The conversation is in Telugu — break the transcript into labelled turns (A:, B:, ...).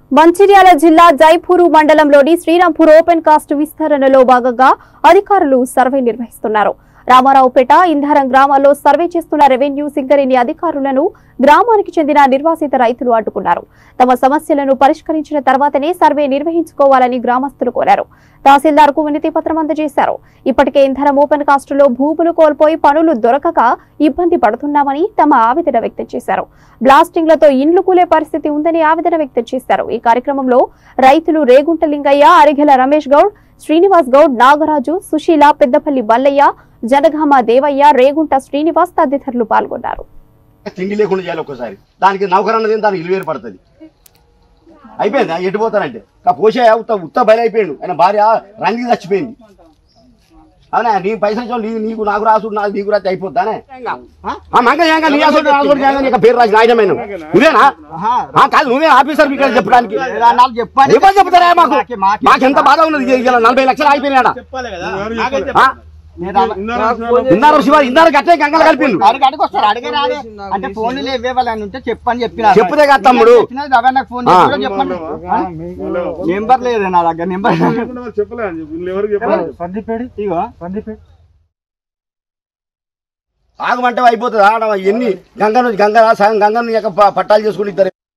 A: మంచిర్యాల జిల్లా జైపూరు మండలంలోని శ్రీరాంపూర్ ఓపెన్ కాస్ట్ విస్తరణలో భాగంగా అధికారులు సర్వే నిర్వహిస్తున్నారు రామారావుపేట ఇంధారం గ్రామాల్లో సర్వే చేస్తున్న రెవెన్యూ సింగరేణి అధికారులను గ్రామానికి చెందిన నిర్వాసిత రైతులు అడ్డుకున్నారు తమ సమస్యలను పరిష్కరించిన తర్వాతనే సర్వే నిర్వహించుకోవాలని గ్రామస్తులు కోరారు తహసీల్దార్ కు వినతి పత్రం అందజేశారు ఇప్పటికే ఇంధనం ఓపెన్ కాస్టులో భూములు కోల్పోయి పనులు దొరకక ఇబ్బంది పడుతున్నామని తమ ఆవేదన వ్యక్తం చేశారు బ్లాస్టింగ్లతో ఇండ్లు కూలే పరిస్థితి ఉందని ఆవేదన వ్యక్తం చేశారు ఈ కార్యక్రమంలో రైతులు రేగుంట లింగయ్య అరిగెల రమేష్ గౌడ్ శ్రీనివాస్ గౌడ్ నాగరాజు సుశీల పెద్దపల్లి బల్లయ్య జనగామ దేవయ్య రేగుంట శ్రీనివాస్ తదితరులు పాల్గొన్నారు
B: తిండి లేకుండా చేయాలి ఒక్కసారి దానికి నౌకర్ అన్నది దానికి ఇల్లు పడుతుంది అయిపోయింది ఎటు పోతానంటే ఆ పోసే ఉత్త ఉత్త బయలు అయిపోయాడు ఆయన భార్య రంగి చచ్చిపోయింది అవునా నీ పైసలు ఇచ్చావు, నీ నీకు నాకు రాసు నాకు నీకు రాసి అయిపోద్దానే మంగ ఏంగా నీ అసలు రాసు ఏంగా నీకు పేరు రాసి నాయనమైన నువ్వేనా ఆ, కాదు నువ్వే ఆఫీసర్ మీకు చెప్పడానికి
C: నాకు చెప్పాలి
B: ఎవరు చెప్తారా మాకు
C: మాకే- మాకే
B: మాకెంత బాధ ఉన్నది ఇలా నలభై లక్షలు అయిపోయినాడా ఆ? ఇన్నారు శివ ఇన్నారు గట్టే గంగలు కలిపిండు
C: అడిగి అడిగొస్తారు అడిగే రాదే అంటే ఫోన్లు లేవే వాళ్ళని ఉంటే చెప్పని చెప్పిన
B: చెప్పుదే కదా తమ్ముడు.
C: రవే నాకు ఫోన్
B: ఆ.
C: చేసి కూడా చెప్పండి నెంబర్ లేదు నా దగ్గర నెంబర్ ఇగో
B: ఆగమంటే అయిపోతుంది ఆడ ఎన్ని గంగ నుంచి గంగ సగం గంగ పట్టాలు చేసుకుని ఇద్దరు